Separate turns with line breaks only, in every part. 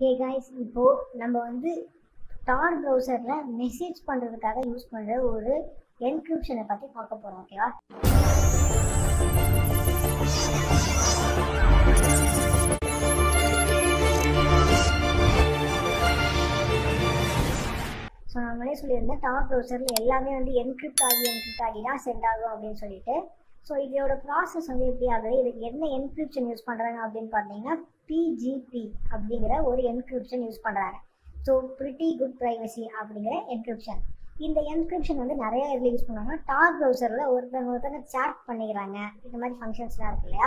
hey guys இப்போ நம்ம வந்து டார் ப்ரௌசரில் மெசேஜ் பண்ணுறதுக்காக யூஸ் பண்ணுற ஒரு என்கிரிப்ஷனை பற்றி பார்க்க போகிறோம் ஓகேவா ஸோ நான் முன்னாடியே சொல்லியிருந்தேன் டார் ப்ரௌசரில் எல்லாமே வந்து என்கிரிப்ட் ஆகி என்கிரிப்ட் ஆகி தான் சென்ட் ஆகும் அப்படின்னு சொல்லிட்டு ஸோ இதோட ப்ராசஸ் வந்து எப்படி ஆகுது இதுக்கு என்ன என்கிரிப்ஷன் யூஸ் பண்ணுறாங்க அப்படின்னு பார்த்தீங்கன்னா பிஜிபி அப்படிங்கிற ஒரு என்கிரிப்ஷன் யூஸ் பண்ணுறாங்க ஸோ ப்ரிட்டி குட் ப்ரைவசி அப்படிங்கிற என்கிரிப்ஷன் இந்த என்கிரிப்ஷன் வந்து நிறைய இதில் யூஸ் பண்ணுவாங்க டார் ப்ரௌசரில் ஒருத்தவங்க ஒருத்தவங்க சேட் பண்ணிக்கிறாங்க இந்த மாதிரி ஃபங்க்ஷன்ஸ்லாம் இருக்கு இல்லையா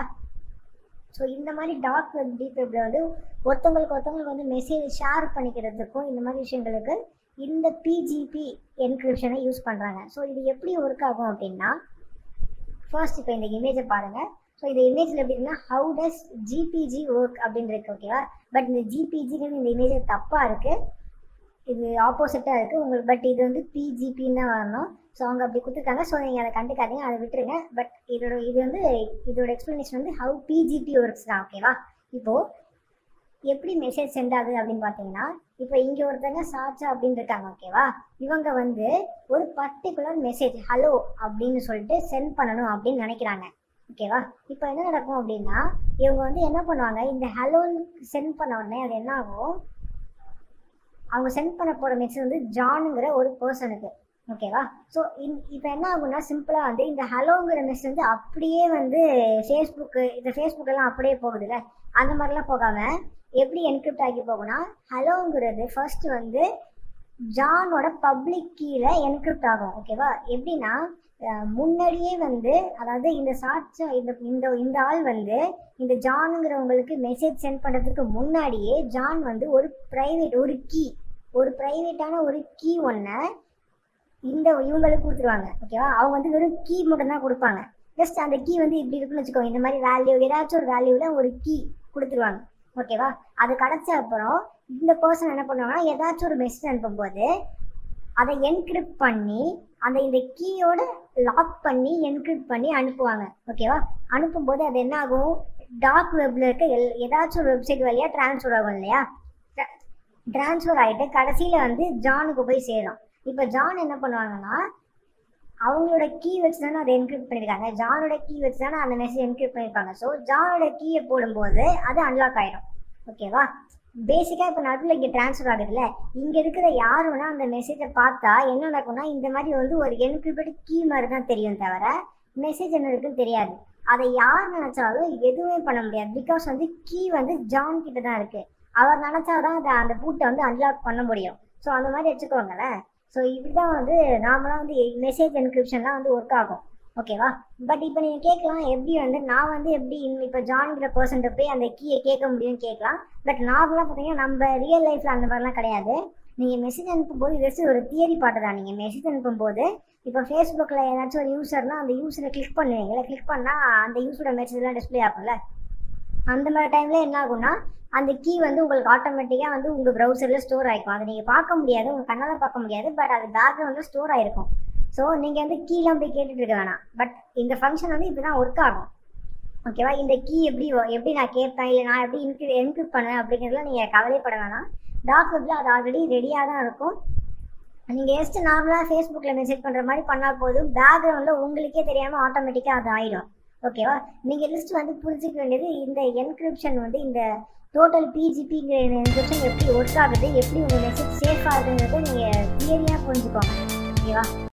ஸோ இந்த மாதிரி டார்க் வெப் டீப் வெப்பில் வந்து ஒருத்தவங்களுக்கு ஒருத்தவங்களுக்கு வந்து மெசேஜ் ஷேர் பண்ணிக்கிறதுக்கும் இந்த மாதிரி விஷயங்களுக்கு இந்த பிஜிபி என்கிரிப்ஷனை யூஸ் பண்ணுறாங்க ஸோ இது எப்படி ஒர்க் ஆகும் அப்படின்னா ஃபர்ஸ்ட் இப்போ இந்த இமேஜை பாருங்கள் ஸோ இந்த இமேஜில் எப்படின்னா ஹவு டஸ் ஜிபிஜி ஒர்க் அப்படின்னு இருக்கு ஓகேவா பட் இந்த ஜிபிஜிங்கிறது இந்த இமேஜ் தப்பாக இருக்குது இது ஆப்போசிட்டாக இருக்குது உங்களுக்கு பட் இது வந்து பிஜிபின்னு தான் வரணும் ஸோ அவங்க அப்படி கொடுத்துருக்காங்க ஸோ நீங்கள் அதை கண்டுக்காதீங்க அதை விட்டுருங்க பட் இதோட இது வந்து இதோட எக்ஸ்ப்ளனேஷன் வந்து ஹவு பிஜிபி ஒர்க்ஸ் தான் ஓகேவா இப்போது எப்படி மெசேஜ் சென்ட் ஆகுது அப்படின்னு பார்த்தீங்கன்னா இப்போ இங்கே ஒருத்தங்க சாச்சா அப்படின்னு இருக்காங்க ஓகேவா இவங்க வந்து ஒரு பர்டிகுலர் மெசேஜ் ஹலோ அப்படின்னு சொல்லிட்டு சென்ட் பண்ணணும் அப்படின்னு நினைக்கிறாங்க ஓகேவா இப்போ என்ன நடக்கும் அப்படின்னா இவங்க வந்து என்ன பண்ணுவாங்க இந்த ஹலோன்னு சென்ட் பண்ண உடனே அது என்ன ஆகும் அவங்க சென்ட் பண்ண போகிற மெசேஜ் வந்து ஜானுங்கிற ஒரு பர்சனுக்கு ஓகேவா ஸோ இன் இப்போ என்ன ஆகும்னா சிம்பிளாக வந்து இந்த ஹலோங்கிற மெசேஜ் வந்து அப்படியே வந்து ஃபேஸ்புக்கு இந்த ஃபேஸ்புக்கெல்லாம் அப்படியே போகுதுல்ல அந்த மாதிரிலாம் போகாமல் எப்படி என்கிரிப்ட் ஆகி போகும்னா ஹலோங்கிறது ஃபர்ஸ்ட் வந்து ஜானோட பப்ளிக் கீழே என்கிரிப்ட் ஆகும் ஓகேவா எப்படின்னா முன்னாடியே வந்து அதாவது இந்த சாட்சம் இந்த இந்த இந்த ஆள் வந்து இந்த ஜானுங்கிறவங்களுக்கு மெசேஜ் சென்ட் பண்ணுறதுக்கு முன்னாடியே ஜான் வந்து ஒரு ப்ரைவேட் ஒரு கீ ஒரு ப்ரைவேட்டான ஒரு கீ ஒன்றை இந்த இவங்களுக்கு கொடுத்துருவாங்க ஓகேவா அவங்க வந்து வெறும் கீ மட்டும் தான் கொடுப்பாங்க ஜஸ்ட் அந்த கீ வந்து இப்படி இருக்குன்னு வச்சுக்கோங்க இந்த மாதிரி வேல்யூ ஏதாச்சும் ஒரு வேல்யூவில் ஒரு கீ கொடுத்துருவாங்க ஓகேவா அது கிடச்ச அப்புறம் இந்த பர்சன் என்ன பண்ணுவாங்கன்னா ஏதாச்சும் ஒரு மெசேஜ் அனுப்பும்போது அதை என்கிரிப்ட் பண்ணி அந்த இந்த கீயோட லாக் பண்ணி என்கிரிப்ட் பண்ணி அனுப்புவாங்க ஓகேவா அனுப்பும்போது அது என்ன ஆகும் டார்க் வெப்ல இருக்க எல் ஏதாச்சும் ஒரு வெப்சைட் வழியாக ட்ரான்ஸ்ஃபர் ஆகும் இல்லையா ட்ரான்ஸ்ஃபர் ஆகிட்டு கடைசியில் வந்து ஜானுக்கு போய் சேரும் இப்போ ஜான் என்ன பண்ணுவாங்கன்னா அவங்களோட கீ வச்சு தானே அதை என்கிரிப்ட் பண்ணியிருக்காங்க ஜானோட கீ வச்சு தானே அந்த மெசேஜ் என்கிரிப்ட் பண்ணியிருப்பாங்க ஸோ ஜானோட கீயை போடும்போது அது அன்லாக் ஆயிடும் ஓகேவா பேசிக்காக இப்போ நடுவில் இங்கே ட்ரான்ஸ்ஃபர் ஆகுதுல்ல இங்கே இருக்கிற யார் வேணால் அந்த மெசேஜை பார்த்தா என்ன நடக்கும்னா இந்த மாதிரி வந்து ஒரு என்கிரிப்டட் கீ மாதிரி தான் தெரியும் தவிர மெசேஜ் என்ன இருக்குன்னு தெரியாது அதை யார் நினச்சாலும் எதுவுமே பண்ண முடியாது பிகாஸ் வந்து கீ வந்து ஜான் கிட்ட தான் இருக்குது அவர் நினச்சாதான் அதை அந்த பூட்டை வந்து அன்லாக் பண்ண முடியும் ஸோ அந்த மாதிரி வச்சுக்கோங்களேன் ஸோ இப்படிதான் வந்து நார்மலாக வந்து மெசேஜ் என்கிரிப்ஷன்லாம் வந்து ஒர்க் ஆகும் ஓகேவா பட் இப்போ நீங்கள் கேட்கலாம் எப்படி வந்து நான் வந்து எப்படி இப்போ ஜான்கிற பர்சன்ட்ட போய் அந்த கீயை கேட்க முடியும்னு கேட்கலாம் பட் நார்மலாக பார்த்தீங்கன்னா நம்ம ரியல் லைஃப்பில் அந்த மாதிரிலாம் கிடையாது நீங்கள் மெசேஜ் அனுப்பும்போது ஜஸ்ட் ஒரு தியரி பாட்டு தான் நீங்கள் மெசேஜ் அனுப்பும்போது இப்போ ஃபேஸ்புக்கில் ஏதாச்சும் ஒரு யூசர்னால் அந்த யூஸரை கிளிக் பண்ணுவீங்களா கிளிக் பண்ணால் அந்த யூஸரோட மெசேஜ்லாம் டிஸ்பிளே ஆகும்ல அந்த மாதிரி டைமில் என்ன ஆகும்னா அந்த கீ வந்து உங்களுக்கு ஆட்டோமேட்டிக்காக வந்து உங்கள் ப்ரௌசரில் ஸ்டோர் ஆகிருக்கும் அதை நீங்கள் பார்க்க முடியாது உங்கள் கண்ணால் பார்க்க முடியாது பட் அது பேக்ரவுண்டில் ஸ்டோர் ஆகிருக்கும் ஸோ நீங்கள் வந்து கீலாம் போய் கேட்டுட்டு இருக்க வேணாம் பட் இந்த ஃபங்க்ஷன் வந்து இப்படி தான் ஒர்க் ஆகும் ஓகேவா இந்த கீ எப்படி எப்படி நான் கேட்பேன் இல்லை நான் எப்படி இன்க்ரி என்கிரிப்ட் பண்ணுவேன் அப்படிங்கிறதுலாம் நீங்கள் கவலைப்பட வேணாம் டாக் வெப்பில் அது ஆல்ரெடி ரெடியாக தான் இருக்கும் நீங்கள் ஜஸ்ட் நார்மலாக ஃபேஸ்புக்கில் மெசேஜ் பண்ணுற மாதிரி பண்ணால் போதும் பேக்ரவுண்டில் உங்களுக்கே தெரியாமல் ஆட்டோமேட்டிக்காக அது ஆயிடும் ஓகேவா நீங்கள் லிஸ்ட் வந்து புரிஞ்சிக்க வேண்டியது இந்த என்கிரிப்ஷன் வந்து இந்த டோட்டல் பிஜிபிங்கிற என்கிரிப்ஷன் எப்படி ஒர்க் ஆகுது எப்படி உங்கள் மெசேஜ் சேஃப் ஆகுதுங்கிறத நீங்கள் தியரியாக புரிஞ்சுக்கோங்க ஓகேவா